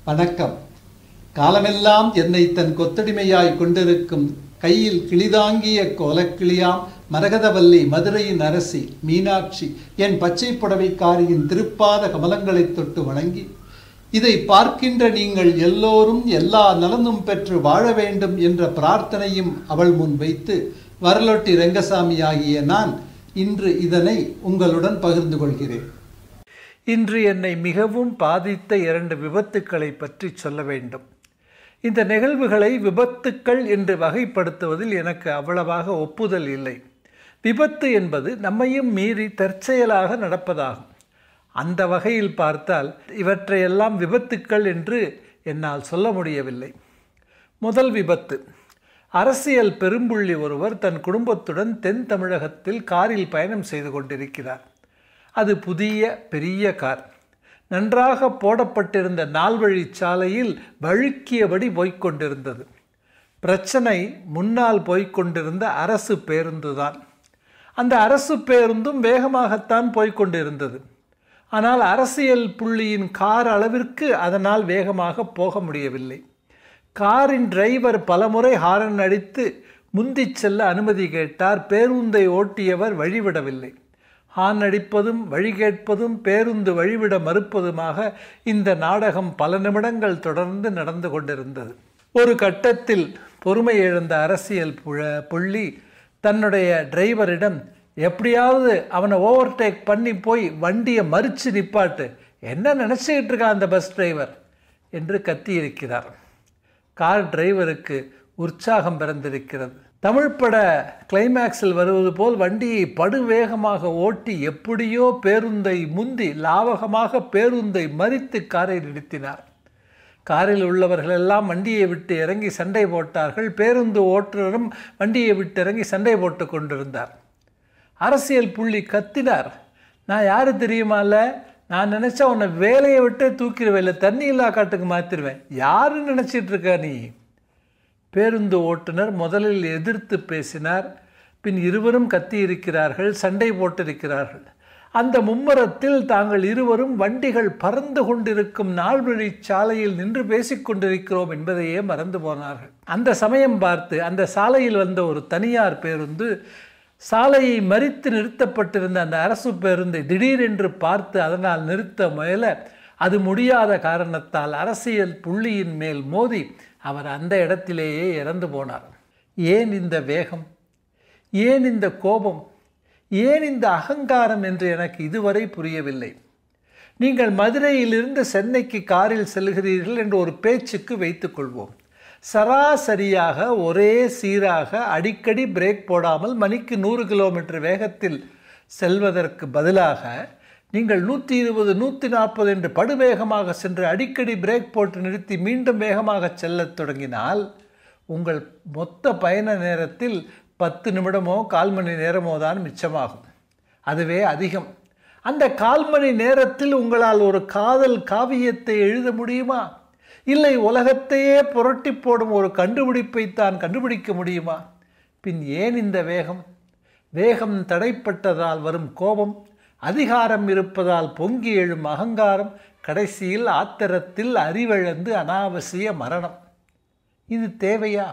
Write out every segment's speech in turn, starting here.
வணக்கம் காலமெல்லாம் என்னை தன் கொத்தடிமையாய் கொண்டிருக்கும் கையில் கிளிதாங்கிய கோலக்கிளியாம் மரகதவல்லி மதுரையின் அரசி மீனாட்சி என் பச்சை புடவைக்காரியின் திருப்பாத கமலங்களைத் தொட்டு வணங்கி இதை பார்க்கின்ற நீங்கள் எல்லோரும் எல்லா நலனும் பெற்று வாழ வேண்டும் என்ற பிரார்த்தனையும் அவள் முன் வைத்து வரலொட்டி ரெங்கசாமி ஆகிய நான் இன்று இதனை உங்களுடன் பகிர்ந்து கொள்கிறேன் இன்று என்னை மிகவும் பாதித்த இரண்டு விபத்துக்களை பற்றி சொல்ல வேண்டும் இந்த நிகழ்வுகளை விபத்துக்கள் என்று வகைப்படுத்துவதில் எனக்கு அவ்வளவாக ஒப்புதல் இல்லை விபத்து என்பது நம்மையும் மீறி தற்செயலாக நடப்பதாகும் அந்த வகையில் பார்த்தால் இவற்றையெல்லாம் விபத்துக்கள் என்று என்னால் சொல்ல முடியவில்லை முதல் விபத்து அரசியல் பெரும்புள்ளி ஒருவர் தன் குடும்பத்துடன் தென் தமிழகத்தில் காரில் பயணம் செய்து கொண்டிருக்கிறார் அது புதிய பெரிய கார் நன்றாக போடப்பட்டிருந்த நால்வழி சாலையில் வழுக்கியபடி போய்க் கொண்டிருந்தது பிரச்சனை முன்னால் போய்க் கொண்டிருந்த அரசு பேருந்துதான் அந்த அரசு பேருந்தும் வேகமாகத்தான் போய்க் கொண்டிருந்தது ஆனால் அரசியல் புள்ளியின் கார் அளவிற்கு அதனால் வேகமாக போக முடியவில்லை காரின் டிரைவர் பலமுறை ஹாரன் அடித்து முந்திச் செல்ல அனுமதி கேட்டார் பேருந்தை ஓட்டியவர் வழிவிடவில்லை ஹார்ன் அடிப்பதும் வழி கேட்பதும் பேருந்து வழிவிட மறுப்பதுமாக இந்த நாடகம் பல நிமிடங்கள் தொடர்ந்து நடந்து கொண்டிருந்தது ஒரு கட்டத்தில் பொறுமை இழந்த அரசியல் புழ புள்ளி தன்னுடைய டிரைவரிடம் எப்படியாவது அவனை ஓவர்டேக் பண்ணி போய் வண்டியை மறித்து நிப்பாட்டு என்ன நினச்சிக்கிட்டு இருக்கான் அந்த பஸ் டிரைவர் என்று கத்தியிருக்கிறார் கார் டிரைவருக்கு உற்சாகம் பிறந்திருக்கிறது தமிழ் பட கிளைமேக்ஸில் வருவது போல் வண்டியை படுவேகமாக ஓட்டி எப்படியோ பேருந்தை முந்தி லாவகமாக பேருந்தை மறித்து காரை நிறுத்தினார் காரில் உள்ளவர்கள் எல்லாம் வண்டியை விட்டு இறங்கி சண்டை போட்டார்கள் பேருந்து ஓட்டுநரும் வண்டியை விட்டு இறங்கி சண்டை போட்டு கொண்டிருந்தார் அரசியல் புள்ளி கத்தினார் நான் யார் தெரியுமால நான் நினச்சா உன்னை வேலையை விட்டே தூக்கிடுவேன் இல்லை தண்ணி இல்லா காட்டுக்கு மாற்றிடுவேன் யாருன்னு நினச்சிட்டு இருக்க நீ பேருந்து ஓட்டுநர் முதலில் எதிர்த்து பேசினார் பின் இருவரும் கத்தியிருக்கிறார்கள் சண்டை போட்டிருக்கிறார்கள் அந்த மும்மரத்தில் தாங்கள் இருவரும் வண்டிகள் பறந்து கொண்டிருக்கும் நாள்வழி சாலையில் நின்று பேசிக்கொண்டிருக்கிறோம் என்பதையே மறந்து போனார்கள் அந்த சமயம் பார்த்து அந்த சாலையில் வந்த ஒரு தனியார் பேருந்து சாலையை மறித்து நிறுத்தப்பட்டிருந்த அந்த அரசு பேருந்தை திடீரென்று பார்த்து அதனால் நிறுத்த முயல அது முடியாத காரணத்தால் அரசியல் புள்ளியின் மேல் மோதி அவர் அந்த இடத்திலேயே இறந்து போனார் ஏன் இந்த வேகம் ஏன் இந்த கோபம் ஏன் இந்த அகங்காரம் என்று எனக்கு இதுவரை புரியவில்லை நீங்கள் மதுரையிலிருந்து சென்னைக்கு காரில் செல்கிறீர்கள் என்று ஒரு பேச்சுக்கு வைத்துக்கொள்வோம் சராசரியாக ஒரே சீராக அடிக்கடி பிரேக் போடாமல் மணிக்கு நூறு கிலோமீட்டர் வேகத்தில் செல்வதற்கு பதிலாக நீங்கள் நூற்றி இருபது நூற்றி நாற்பது என்று படுவேகமாக சென்று அடிக்கடி பிரேக் போட்டு நிறுத்தி மீண்டும் வேகமாக செல்லத் தொடங்கினால் உங்கள் மொத்த பயண நேரத்தில் பத்து நிமிடமோ கால் மணி நேரமோ தான் மிச்சமாகும் அதுவே அதிகம் அந்த கால் மணி நேரத்தில் உங்களால் ஒரு காதல் காவியத்தை எழுத முடியுமா இல்லை உலகத்தையே புரட்டி போடும் ஒரு கண்டுபிடிப்பை தான் கண்டுபிடிக்க முடியுமா பின் ஏன் இந்த வேகம் வேகம் தடைப்பட்டதால் வரும் கோபம் அதிகாரம் இருப்பதால் பொங்கி எழும் அகங்காரம் கடைசியில் ஆத்திரத்தில் அறிவிழந்து அனாவசிய மரணம் இது தேவையா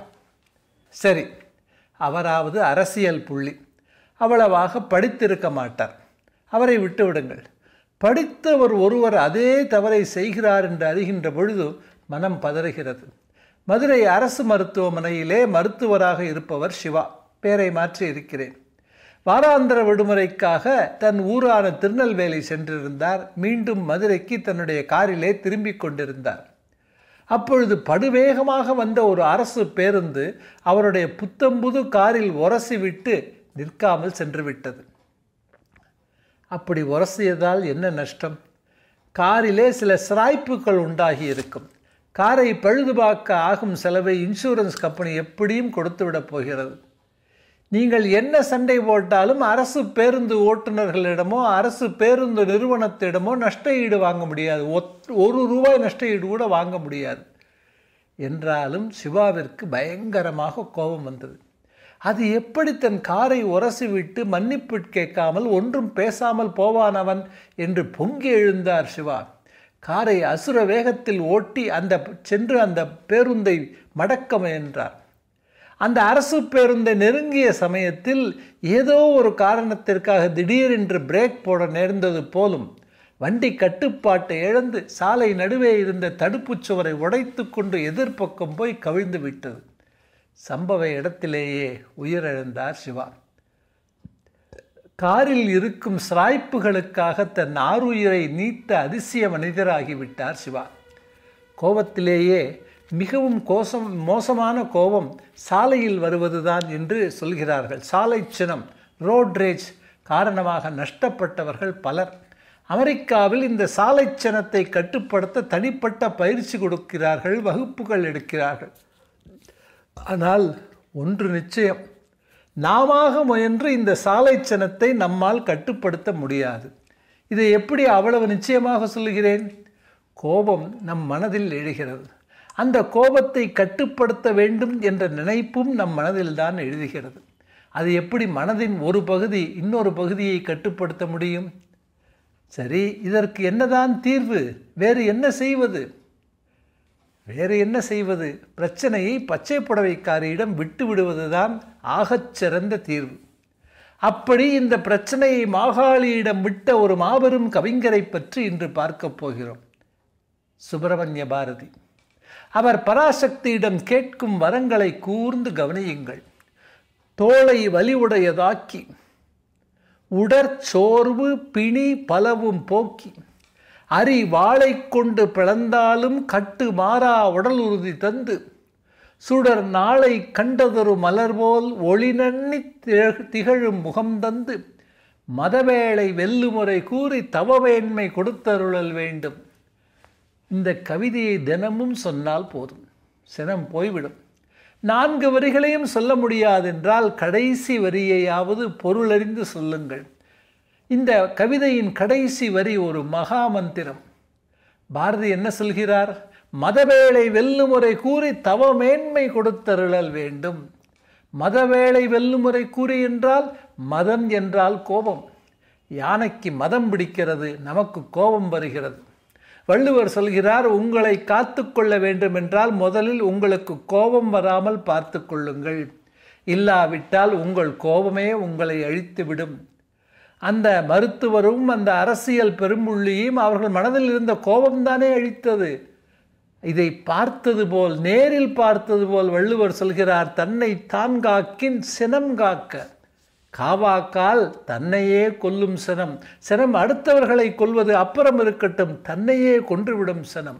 சரி அவராவது அரசியல் புள்ளி அவ்வளவாக படித்திருக்க மாட்டார் அவரை விட்டுவிடுங்கள் படித்தவர் ஒருவர் அதே தவறை செய்கிறார் என்று அறிகின்ற பொழுது மனம் பதறுகிறது மதுரை அரசு மருத்துவமனையிலே மருத்துவராக இருப்பவர் சிவா பேரை மாற்றி இருக்கிறேன் வாராந்திர விடுமுறைக்காக தன் ஊரான திருநெல்வேலி சென்றிருந்தார் மீண்டும் மதுரைக்கு தன்னுடைய காரிலே திரும்பிக் கொண்டிருந்தார் அப்பொழுது படுவேகமாக வந்த ஒரு அரசு பேருந்து அவருடைய புத்தம்புது காரில் உரசிவிட்டு நிற்காமல் சென்று விட்டது அப்படி உரசியதால் என்ன நஷ்டம் காரிலே சில சிராய்ப்புகள் உண்டாகி இருக்கும் காரை பழுதுபார்க்க ஆகும் செலவை இன்சூரன்ஸ் கம்பெனி எப்படியும் கொடுத்துவிடப் போகிறது நீங்கள் என்ன சண்டை போட்டாலும் அரசு பேருந்து ஓட்டுநர்களிடமோ அரசு பேருந்து நிறுவனத்திடமோ நஷ்ட ஈடு வாங்க முடியாது ஒரு ரூபாய் நஷ்ட ஈடு கூட வாங்க முடியாது என்றாலும் சிவாவிற்கு பயங்கரமாக கோபம் வந்தது அது எப்படி தன் காரை உரசிவிட்டு மன்னிப்பு கேட்காமல் ஒன்றும் பேசாமல் போவான் அவன் என்று பொங்கி எழுந்தார் சிவா காரை அசுர வேகத்தில் ஓட்டி அந்த சென்று அந்த பேருந்தை மடக்க முயன்றார் அந்த அரசு பேருந்தை நெருங்கிய சமயத்தில் ஏதோ ஒரு காரணத்திற்காக திடீரென்று பிரேக் போட நேர்ந்தது போலும் வண்டி கட்டுப்பாட்டை இழந்து சாலை நடுவே இருந்த தடுப்புச் சுவரை உடைத்து கொண்டு எதிர்ப்பக்கம் போய் கவிழ்ந்து விட்டது சம்பவ இடத்திலேயே உயிரிழந்தார் சிவா காரில் இருக்கும் சிராய்ப்புகளுக்காக தன் ஆறுயிரை நீத்த அதிசய மனிதராகிவிட்டார் சிவா கோபத்திலேயே மிகவும் கோசம் மோசமான கோபம் சாலையில் வருவதுதான் என்று சொல்கிறார்கள் சாலை சினம் ரோட் ரேஜ் காரணமாக நஷ்டப்பட்டவர்கள் பலர் அமெரிக்காவில் இந்த சாலை சினத்தை கட்டுப்படுத்த தனிப்பட்ட பயிற்சி கொடுக்கிறார்கள் வகுப்புகள் எடுக்கிறார்கள் ஆனால் ஒன்று நிச்சயம் நாம முயன்று இந்த சாலை சினத்தை நம்மால் கட்டுப்படுத்த முடியாது இதை எப்படி அவ்வளவு நிச்சயமாக சொல்லுகிறேன் கோபம் நம் மனதில் எழுகிறது அந்த கோபத்தை கட்டுப்படுத்த வேண்டும் என்ற நினைப்பும் நம் மனதில்தான் எழுதுகிறது அது எப்படி மனதின் ஒரு பகுதி இன்னொரு பகுதியை கட்டுப்படுத்த முடியும் சரி இதற்கு என்னதான் தீர்வு வேறு என்ன செய்வது வேறு என்ன செய்வது பிரச்சனையை பச்சை புடவைக்காரியிடம் விட்டு விடுவதுதான் ஆகச் சிறந்த தீர்வு அப்படி இந்த பிரச்சனையை மாகாளியிடம் விட்ட ஒரு மாபெரும் கவிஞரை பற்றி இன்று பார்க்கப் போகிறோம் சுப்பிரமணிய பாரதி அவர் பராசக்தியிடம் கேட்கும் வரங்களை கூர்ந்து கவனியுங்கள் தோளை வலிவுடையதாக்கி உடற்சோர்வு பிணி பலவும் போக்கி அரி வாளை கொண்டு பிளந்தாலும் கட்டு மாறா உடல் உறுதி தந்து சுடர் நாளை கண்டதொரு மலர் போல் ஒளி நன்னி திகழும் முகம் தந்து மதவேளை வெல்லுமுறை கூறி தவவேண்மை கொடுத்தருளல் வேண்டும் இந்த கவிதையை தினமும் சொன்னால் போதும் சினம் போய்விடும் நான்கு வரிகளையும் சொல்ல முடியாதென்றால் கடைசி வரியையாவது பொருளறிந்து சொல்லுங்கள் இந்த கவிதையின் கடைசி வரி ஒரு மகா மந்திரம் பாரதி என்ன சொல்கிறார் மதவேளை வெல்லுமுறை கூறி தவமேன்மை கொடுத்தருளல் வேண்டும் மதவேளை வெல்லுமுறை கூறி என்றால் மதம் என்றால் கோபம் யானைக்கு மதம் பிடிக்கிறது நமக்கு கோபம் வருகிறது வள்ளுவர் சொல்கிறார் உங்களை காத்து கொள்ள வேண்டுமென்றால் முதலில் உங்களுக்கு கோபம் வராமல் பார்த்து கொள்ளுங்கள் இல்லாவிட்டால் உங்கள் கோபமே உங்களை அழித்துவிடும் அந்த மருத்துவரும் அந்த அரசியல் பெரும்புள்ளியும் அவர்கள் மனதில் இருந்த கோபம்தானே அழித்தது இதை பார்த்தது போல் நேரில் பார்த்தது போல் வள்ளுவர் சொல்கிறார் தன்னை தான் காக்கின் சினம் காக்க காவாக்கால் தன்னையே கொல்லும் சினம் சினம் அடுத்தவர்களை கொல்வது அப்புறம் இருக்கட்டும் தன்னையே கொன்றுவிடும் சினம்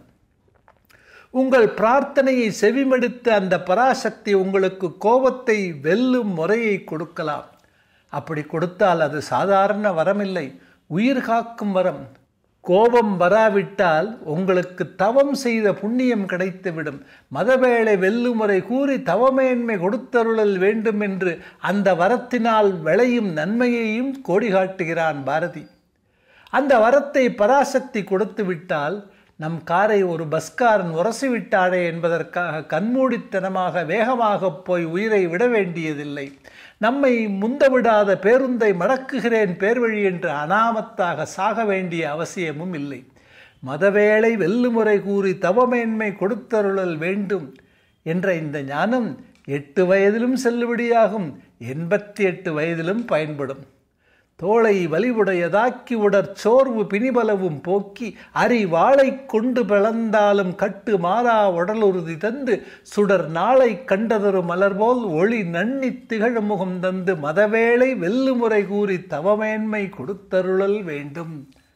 உங்கள் பிரார்த்தனையை செவிமடுத்த அந்த பராசக்தி உங்களுக்கு கோபத்தை வெல்லும் முறையை கொடுக்கலாம் அப்படி கொடுத்தால் அது சாதாரண வரமில்லை உயிர் காக்கும் வரம் கோபம் வராவிட்டால் உங்களுக்கு தவம் செய்த புண்ணியம் கிடைத்துவிடும் மதவேளை வெல்லுமுறை கூறி தவமேன்மை கொடுத்தருளல் வேண்டும் என்று அந்த வரத்தினால் விளையும் நன்மையையும் கோடி காட்டுகிறான் பாரதி அந்த வரத்தை பராசக்தி கொடுத்து விட்டால் நம் காரை ஒரு பஸ்காரன் உரசி விட்டாடே என்பதற்காக கண்மூடித்தனமாக வேகமாக போய் உயிரை விட வேண்டியதில்லை நம்மை முந்தவிடாத பேருந்தை மடக்குகிறேன் பேர்வழி என்று அனாமத்தாக சாக வேண்டிய அவசியமும் இல்லை மதவேளை வெல்லுமுறை கூறி தவமேன்மை கொடுத்தருளல் வேண்டும் என்ற இந்த ஞானம் எட்டு வயதிலும் செல்லுபடியாகும் எண்பத்தி எட்டு வயதிலும் பயன்படும் தோளை வலிவுடையதாக்கி உடற் சோர்வு பிணிபலவும் போக்கி அரி வாளை கொண்டு பிளந்தாலும் கட்டு மாறா உடலுறுதி தந்து சுடர் நாளை கண்டதொரு மலர் போல் ஒளி நன்னி திகழும் முகம் தந்து மதவேளை வெல்லுமுறை கூறி தவமேன்மை கொடுத்தருளல் வேண்டும்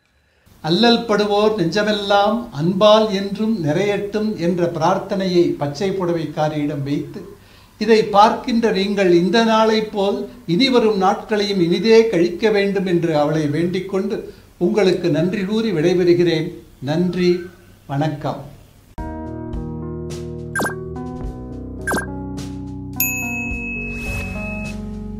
அல்லல் படுவோர் நெஞ்சமெல்லாம் அன்பால் என்றும் நிறையட்டும் என்ற பிரார்த்தனையை பச்சை புடவைக்காரியிடம் வைத்து இதை பார்க்கின்ற நீங்கள் இந்த நாளைப் போல் இனிவரும் நாட்களையும் இனிதே கழிக்க வேண்டும் என்று அவளை வேண்டிக் கொண்டு உங்களுக்கு நன்றி கூறி விடைபெறுகிறேன் நன்றி வணக்கம்